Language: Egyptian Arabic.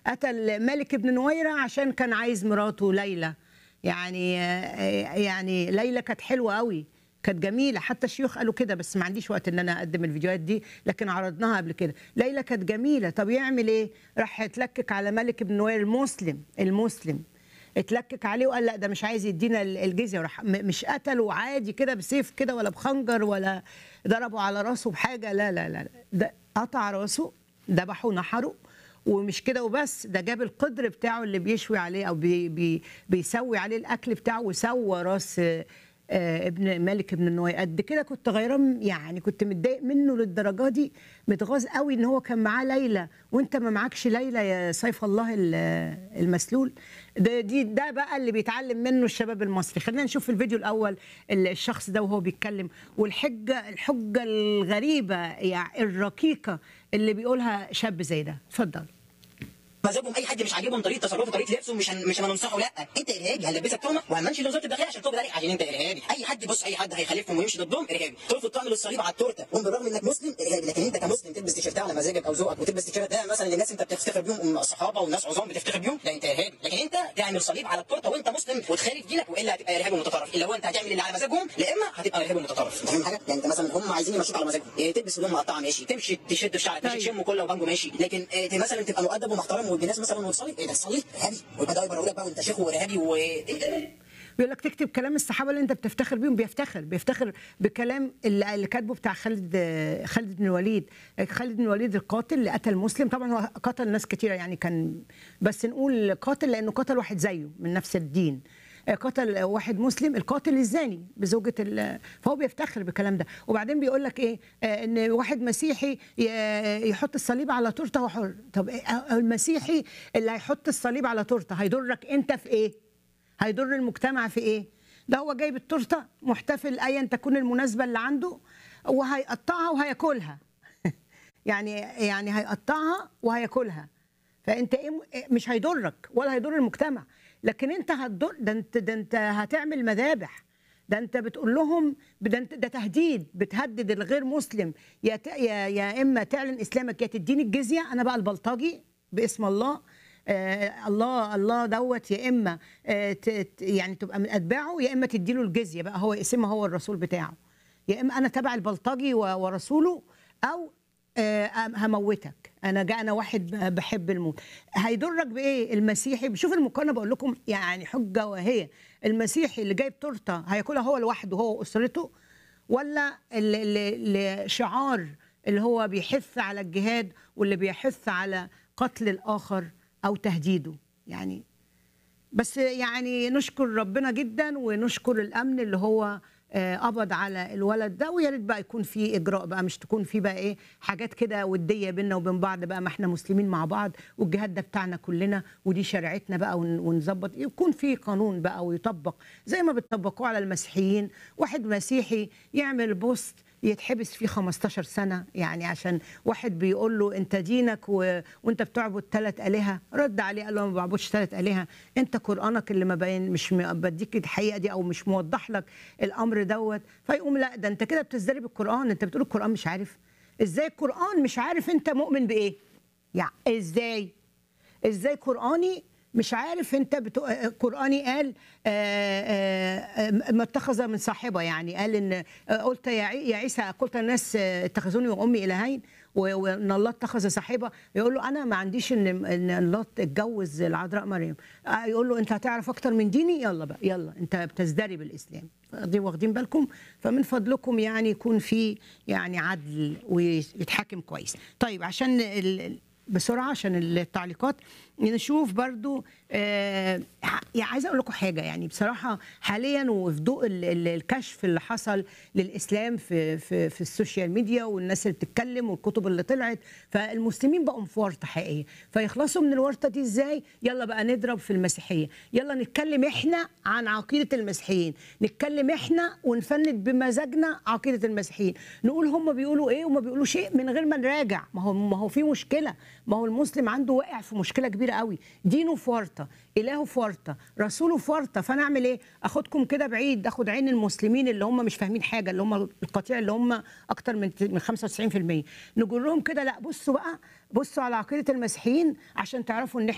قتل مالك بن نويرة عشان كان عايز مراته ليلى يعني يعني ليلى كانت حلوه قوي كانت جميله حتى الشيوخ قالوا كده بس ما عنديش وقت ان انا اقدم الفيديوهات دي لكن عرضناها قبل كده ليلى كانت جميله طب يعمل ايه راح يتلكك على ملك بن نوير المسلم المسلم اتلكك عليه وقال لا ده مش عايز يدينا الجزيه وراح م- مش قتله عادي كده بسيف كده ولا بخنجر ولا ضربه على راسه بحاجه لا لا لا لا. ده قطع راسه ذبحه ونحره ومش كده وبس ده جاب القدر بتاعه اللي بيشوي عليه او بي بي بيسوي عليه الاكل بتاعه وسوى راس آه، آه، ابن مالك ابن النوير قد كده كنت غيران يعني كنت متضايق منه للدرجه دي متغاظ قوي ان هو كان معاه ليلى وانت ما معكش ليلى يا سيف الله ال- المسلول ده دي ده بقى اللي بيتعلم منه الشباب المصري خلينا نشوف في الفيديو الاول ال- الشخص ده وهو بيتكلم والحجه الحجه الغريبه يعني الرقيقه اللي بيقولها شاب زي ده اتفضل مزاجهم اي حد مش عاجبهم طريقه تصرفه طريقه لبسه مش هن... مش هننصحه لا انت ارهابي هنلبسك تهمه وهنمشي لوزاره الداخليه عشان تقبض عليك عشان انت ارهابي اي حد بص اي حد هيخالفهم ويمشي ضدهم ارهابي ترفض تعمل الصليب على التورته وهم بالرغم انك مسلم ارهابي لكن انت كمسلم تلبس تيشيرت على مزاجك او ذوقك وتلبس تيشيرت ده مثلا الناس انت بتفتخر بيهم الصحابه والناس عظام بتفتخر بيهم لا انت ارهابي لكن انت تعمل صليب على التورته وانت مسلم وتخالف دينك والا هتبقى ارهابي متطرف الا هو انت هتعمل اللي على مزاجهم لا اما هتبقى ارهابي متطرف فاهم حاجه يعني انت مثلا هم عايزين يمشوك على مزاجهم إيه تلبس هدوم مقطعه ماشي تمشي تشد في شعرك ماشي طيب. تشم كله وبانجو ماشي لكن إيه مثلا تبقى مؤدب ومحترم وابن ناس مثلا وتصلي ايه ده تصلي ارهابي ويبقى ده يبقى بقى وانت شيخ وارهابي و بيقول لك تكتب كلام الصحابه اللي انت بتفتخر بيهم بيفتخر بيفتخر بكلام اللي, اللي كاتبه بتاع خالد خالد بن الوليد خالد بن الوليد القاتل اللي قتل مسلم طبعا هو قتل ناس كتيره يعني كان بس نقول قاتل لانه قتل واحد زيه من نفس الدين قتل واحد مسلم القاتل الزاني بزوجة ال- فهو بيفتخر بالكلام ده وبعدين بيقول لك ايه آه، ان واحد مسيحي ي- يحط الصليب على تورته هو حر طب إيه؟ آه، المسيحي اللي هيحط الصليب على تورته هيضرك انت في ايه هيضر المجتمع في ايه؟ ده هو جايب التورته محتفل ايا تكون المناسبه اللي عنده وهيقطعها وهياكلها يعني يعني هيقطعها وهياكلها فانت ايه م- إيه مش هيضرك ولا هيضر المجتمع لكن انت هتضر ده انت ده انت هتعمل مذابح ده انت بتقول لهم ده انت ده تهديد بتهدد الغير مسلم يا ت- يا يا اما تعلن اسلامك يا تديني الجزيه انا بقى البلطجي باسم الله آه الله الله دوت يا اما آه ت- ت- يعني تبقى من اتباعه يا اما تديله الجزيه بقى هو اسمها هو الرسول بتاعه يا اما انا تبع البلطجي و- ورسوله او آه، هموتك انا جا انا واحد ب- بحب الموت هيضرك بايه المسيحي شوف المقارنه بقول لكم يعني حجه وهي المسيحي اللي جايب تورته هياكلها هو لوحده هو واسرته ولا اللي- اللي اللي شعار اللي هو بيحث على الجهاد واللي بيحث على قتل الاخر او تهديده يعني بس يعني نشكر ربنا جدا ونشكر الامن اللي هو آه، قبض على الولد ده ويا ريت بقى يكون في اجراء بقى مش تكون في بقى ايه حاجات كده وديه بينا وبين بعض بقى ما احنا مسلمين مع بعض والجهاد ده بتاعنا كلنا ودي شريعتنا بقى ون- ونظبط يكون في قانون بقى ويطبق زي ما بتطبقوه على المسيحيين واحد مسيحي يعمل بوست يتحبس فيه 15 سنة يعني عشان واحد بيقول له انت دينك و... وانت بتعبد ثلاث آلهة رد عليه قال له ما بعبدش ثلاث آلهة انت قرآنك اللي ما بين مش م- بديك الحقيقة دي او مش موضح لك الامر دوت فيقوم لا ده انت كده بتزدري بالقرآن انت بتقول القرآن مش عارف ازاي القرآن مش عارف انت مؤمن بايه يعني ازاي ازاي قراني مش عارف انت بتو... قراني قال آه، آه، آه، ما اتخذ من صاحبه يعني قال ان آه، قلت يا عي- يا عيسى قلت الناس آه، اتخذوني وامي الهين و- وان الله اتخذ صاحبه يقول له انا ما عنديش ان ان الله اتجوز العذراء مريم آه، يقول له انت هتعرف اكتر من ديني يلا بقى يلا انت بتزدري بالاسلام دي واخدين بالكم فمن فضلكم يعني يكون في يعني عدل ويتحاكم كويس طيب عشان ال... بسرعه عشان التعليقات نشوف برضو آه يعني عايزه اقول لكم حاجه يعني بصراحه حاليا وفي ضوء ال- ال- الكشف اللي حصل للاسلام في في في السوشيال ميديا والناس اللي بتتكلم والكتب اللي طلعت فالمسلمين بقوا في ورطه حقيقيه فيخلصوا من الورطه دي ازاي يلا بقى نضرب في المسيحيه يلا نتكلم احنا عن عقيده المسيحيين نتكلم احنا ونفند بمزاجنا عقيده المسيحيين نقول هم بيقولوا ايه وما بيقولوا شيء من غير ما نراجع ما هو ما هو في مشكله ما هو المسلم عنده واقع في مشكله كبيره قوي دينه في ورطه الهه في ورطه رسوله في ورطه فانا اعمل ايه اخدكم كده بعيد اخد عين المسلمين اللي هم مش فاهمين حاجه اللي هم القطيع اللي هم اكتر من من 95% نقول لهم كده لا بصوا بقى بصوا على عقيده المسيحيين عشان تعرفوا ان احنا